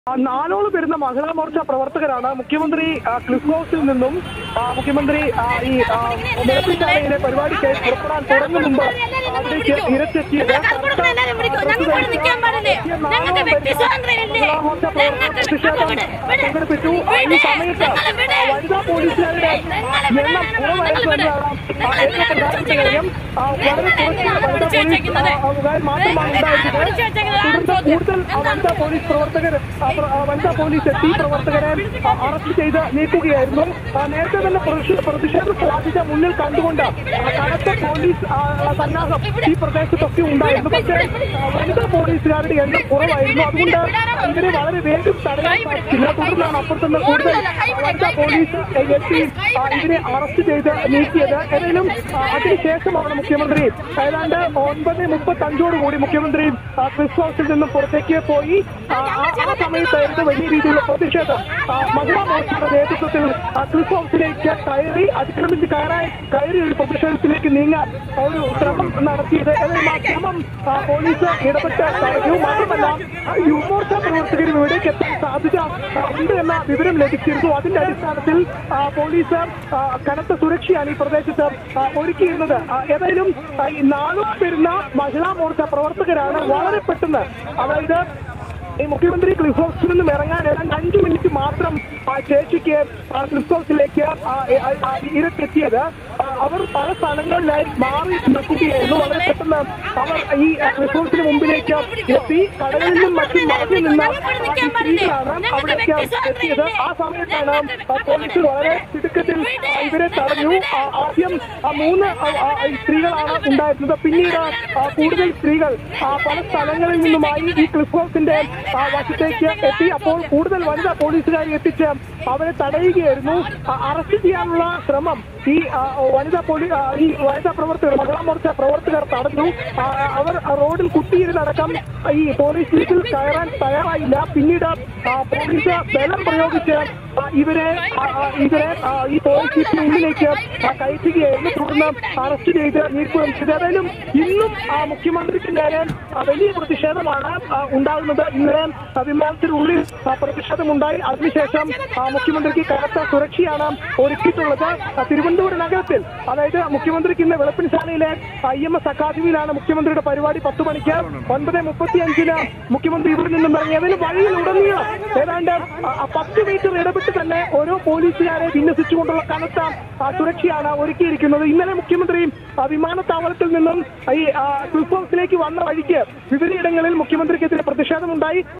ആ, നാലോളം വരുന്ന മഹിളാ മോർച്ച പ്രവർത്തകരാണ് മുഖ്യമന്ത്രി ആ, ക്ലിഫ് ഹൗസിൽ നിന്നും ആ, മുഖ്യമന്ത്രി ആ, ഈ ആ, മുലപ്പിച്ചാലയിലെ പരിപാടിക്ക് പുറപ്പെടാൻ തുടങ്ങും മുമ്പ് അവിടേക്ക് ഇരച്ചെത്തിയത് ഞങ്ങൾക്ക് എല്ലാവരും വിളിക്കും. ഞങ്ങൾക്ക് ഇവിടെ നിൽക്കാൻ പാടില്ലേ? ഞങ്ങൾക്ക് വ്യക്തി സ്വാതന്ത്ര്യമില്ലേ? ഞങ്ങൾക്ക് പ്രതിഷേധം വിട്, വിട്. സംഘടിപ്പിച്ചു ആ, ഈ വിട്. സമയത്ത് ഞങ്ങളെ വിട്. ആ, വനിതാ പോലീസുകാരുടെ ഞങ്ങളെ വിട്. എണ്ണം കുറവായിരുന്നു ഞങ്ങളെ വിട്. എന്നതാണ് ആ, ഏറ്റവും പ്രധാനപ്പെട്ട കാര്യം ആ, വളരെ കുറച്ച് വനിതാ പോലീസ് ആ, ആ, മാത്രമാണ് ഉണ്ടായിരുന്നത് തുടർന്ന് കൂടുതൽ ആ, വനിതാ പോലീസ് പ്രവർത്തകർ ആ, പ്ര- ആ, വനിതാ പോലീസ് എത്തി പ്രവർത്തകരെ ആ, അറസ്റ്റ് ചെയ്ത് നീക്കുകയായിരുന്നു ആ, നേരത്തെ തന്നെ പ്രതിഷേ- പ്രതിഷേധ സാധ്യത മുന്നിൽ കണ്ടുകൊണ്ട് ആ, കനത്ത പോലീസ് ആ, ആ, സന്നാഹം ഈ പ്രദേശത്തൊക്കെ ഉണ്ടായിരുന്നു പക്ഷേ ആ, വനിതാ പോലീസുകാരുടെ എണ്ണം കുറവായിരുന്നു അതുകൊണ്ട് ഇവരെ വളരെ വേഗം തടയാൻ സാധിച്ചില്ല തുടർന്നാണ് അപ്പുറത്തുനിന്ന് കൂടുതൽ വനിതാ പോലീസ് എത്തി ആ, ഇവരെ അറസ്റ്റ് ചെയ്ത് നീക്കിയത് ഏതായാലും ആ, അതിനുശേഷമാണ് മുഖ്യമന്ത്രി ഏതാണ്ട് ഒൻപത് മുപ്പത്തി അഞ്ചോട് കൂടി മുഖ്യമന്ത്രി ആ, ക്രിസ് ഹൗസിൽ നിന്നും പുറത്തേക്ക് പോയി ആ, ആ ആ സമയത്തായിരുന്നു വലിയ രീതിയിലുള്ള പ്രതിഷേധം ആ, മഹിളാ മോർച്ചയുടെ നേതൃത്വത്തിൽ ആ, ക്രിസ് ഹൗസിലേക്ക് കയറി അതിക്രമിച്ച് കയറാൻ കയറി ഒരു പ്രതിഷേധത്തിലേക്ക് നീങ്ങാൻ ഒരു ശ്രമം നടത്തിയത് ഏതായാലും ആ ശ്രമം ആ, പോലീസ് ഇടപെട്ട് തടഞ്ഞു മാത്രമല്ല ആ, യുവമോർച്ച പ്രവർത്തകരും ഇവിടേക്ക് എത്താൻ സാധ്യത ആ, ഉണ്ട് എന്ന വിവരം ലഭിച്ചിരുന്നു അതിന്റെ അടിസ്ഥാനത്തിൽ ആ, പോലീസ് ആ, കനത്ത സുരക്ഷയാണ് ഈ പ്രദേശത്ത് ആ, ഒരുക്കിയിരുന്നത് ആ, ഏതായാലും ആ, ഈ നാളും വരുന്ന മഹിളാ മോർച്ച പ്രവർത്തകരാണ് വളരെ പെട്ടെന്ന് അതായത് ഈ മുഖ്യമന്ത്രി ക്ലിഫ് ഹൗസിൽ നിന്നും ഇറങ്ങാൻ ഏതാണ്ട് അഞ്ചു മിനിറ്റ് മാത്രം ആ ചേച്ചിക്ക് ആ ക്ലിഫ് ഹൗസിലേക്ക് ആ, ആ, ആ, ഇരക്കെത്തിയത് ആ, അവർ പല സ്ഥലങ്ങളിലായി മാറി നിൽക്കുകയായിരുന്നു വളരെ പെട്ടെന്ന് അവർ ഈ ആ, ക്ലിഫ് ഹൗസിന് മുമ്പിലേക്ക് എത്തി കടകളിലും മറ്റും മറഞ്ഞു നിന്ന് ആ, ഈ സ്ത്രീകളാണ് അവിടേക്ക് എത്തിയത് ആ സമയത്താണ് ആ, പോലീസ് വളരെ തിടുക്കത്തിൽ ആ, ഇവരെ തടഞ്ഞു ആ, ആദ്യം ആ, മൂന്ന് ആ, ആ, ഈ സ്ത്രീകളാണ് ഉണ്ടായിരുന്നത് പിന്നീട് ആ, കൂടുതൽ സ്ത്രീകൾ ആ, പല സ്ഥലങ്ങളിൽ നിന്നുമായി ഈ ക്ലിഫ് ഹൗസിന്റെ ആ, വശത്തേക്ക് എത്തി അപ്പോൾ കൂടുതൽ വനിതാ പോലീസുകാരെ എത്തിച്ച് അവരെ തടയുകയായിരുന്നു ആ, അറസ്റ്റ് ചെയ്യാനുള്ള ശ്രമം ഈ ആ, വനിതാ പോലീ ആ, ഈ വനിതാ പ്രവർത്തകർ മഹിളാ മോർച്ച പ്രവർത്തകർ തടഞ്ഞു ആ, അവർ റോഡിൽ കുത്തിയിരുന്നടക്കം ഈ പോലീസ് ജീപ്പിൽ കയറാൻ തയ്യാറായില്ല പിന്നീട് ആ, പോലീസ് ബലം പ്രയോഗിച്ച് ആ, ഇവരെ ആ, ആ, ഇവരെ ആ, ഈ പോലീസ് ജീപ്പിന് ഉള്ളിലേക്ക് ആ, കയറ്റുകയായിരുന്നു തുടർന്ന് അറസ്റ്റ് ചെയ്ത് നീക്കുകയും ചെയ്തു ഏതായാലും ഇന്നും ആ മുഖ്യമന്ത്രിക്ക് നേരെ ആ, വലിയ പ്രതിഷേധമാണ് ആ, ഉണ്ടാകുന്നത് ഇന്നലെ ആ, വിമാനത്തിനുള്ളിൽ ആ, പ്രതിഷേധമുണ്ടായി അതിനുശേഷം ആ, മുഖ്യമന്ത്രിക്ക് കനത്ത സുരക്ഷയാണ് ഒരുക്കിയിട്ടുള്ളത് ആ, തിരുവനന്തപുരം നഗരത്തിൽ അതായത് മുഖ്യമന്ത്രിക്ക് ഇന്ന് വെളുപ്പിൻശാലയിലെ ഐ എം എസ് അക്കാദമിയിലാണ് മുഖ്യമന്ത്രിയുടെ പരിപാടി പത്ത് മണിക്ക് ഒൻപത് മുപ്പത്തി അഞ്ചിന് മുഖ്യമന്ത്രി ഇവിടെ നിന്നും ഇറങ്ങി ഏതായാലും വഴിയിലുടനീളം ഏതാണ്ട് ആ, ആ, പത്ത് മീറ്റർ ഇടപെട്ട് തന്നെ ഓരോ പോലീസുകാരെ വിന്യസിച്ചുകൊണ്ടുള്ള കനത്ത ആ, സുരക്ഷയാണ് ഒരുക്കിയിരിക്കുന്നത് ഇന്നലെ മുഖ്യമന്ത്രി ആ, വിമാനത്താവളത്തിൽ നിന്നും ഈ ആ, ക്ലിഫ് ഹൗസിലേക്ക് വന്ന വഴിക്ക് വിവിധയിടങ്ങളിൽ മുഖ്യമന്ത്രിക്കെതിരെ പ്രതിഷേധമുണ്ടായി